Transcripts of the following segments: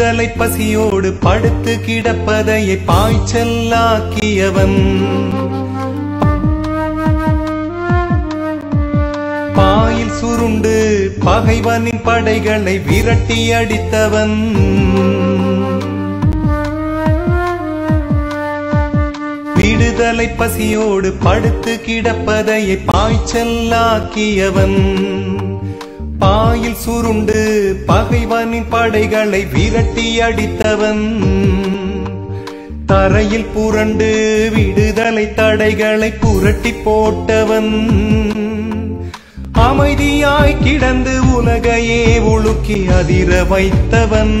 விடுதலை பசியோடு படுத்து கிடப்பதையை பாய்ச்சல்லாக்கியவன் பாயில் சுருண்டு பகைவனின் படைகளை விரட்டி அடித்தவன் விடுதலை பசியோடு படுத்து கிடப்பதையை பாய்ச்சல்லாக்கியவன் பாயில் சுருண்டு பகைவனின் படைகளை விரட்டி அடித்தவன் தரையில் புரண்டு விடுதலை தடைகளை புரட்டி போட்டவன் அமைதியாய் கிடந்து உலகையே உலுக்கி அதிர வைத்தவன்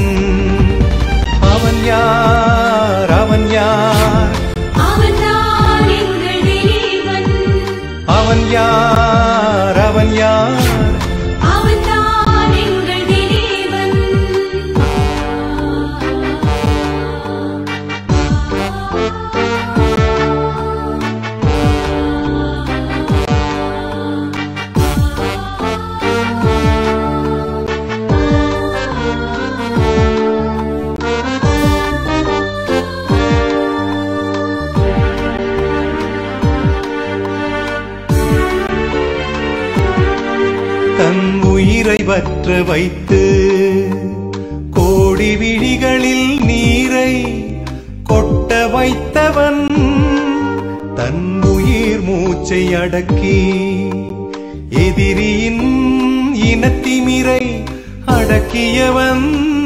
அவன் யார் அவன் யார் அவன்தான் எங்கள் தேவன் அவன் யார் அவன் யார் அவன்தான் எங்கள் தேவன் தன் உயிரை வற்ற வைத்து கோடி விழிகளில் நீரை கொட்ட வைத்தவன் தன் உயிர் மூச்சை அடக்கி எதிரியின் இனத்திமிரை அடக்கியவன்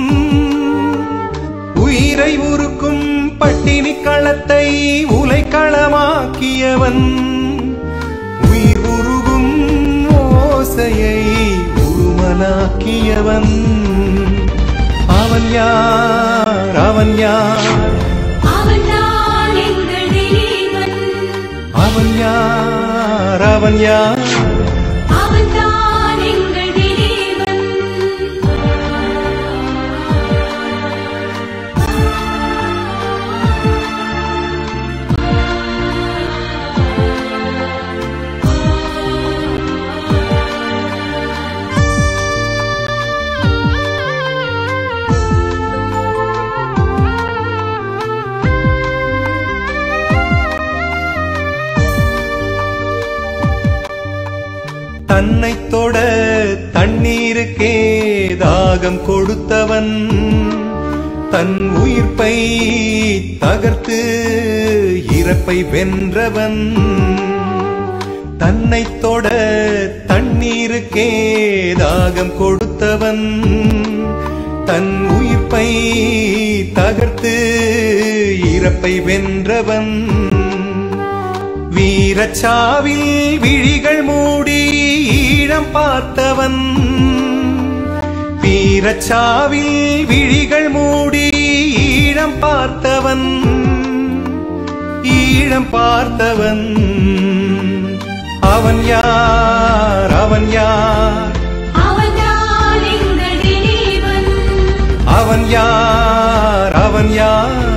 உயிரை உருக்கும் பட்டினி களத்தை உலைக்களமாக்கியவன் உயிர் உருகும் ஓசையை உருமலாக்கியவன் அவன் யார் அவன் யார் அவன்தான் எங்கள் தேவன் அவன் யார் அவன் யார் அவன்தான் எங்கள் தேவன் தன்னை தொட தண்ணீருக்கே தாகம் கொடுத்தவன் தன் உயிர்ப்பை தகர்த்து இறப்பை வென்றவன் தன்னை தொட தண்ணீருக்கே தாகம் கொடுத்தவன் தன் உயிர்ப்பை தகர்த்து இறப்பை வென்றவன் வீரச்சாவில் விழிகள் மூடி ஈழம் பார்த்தவன் வீரச்சாவில் விழிகள் மூடி ஈழம் பார்த்தவன் ஈழம் பார்த்தவன் அவன் யார் அவன் யார் அவன்தான் எங்கள் தேவன் அவன் யார் அவன் யார்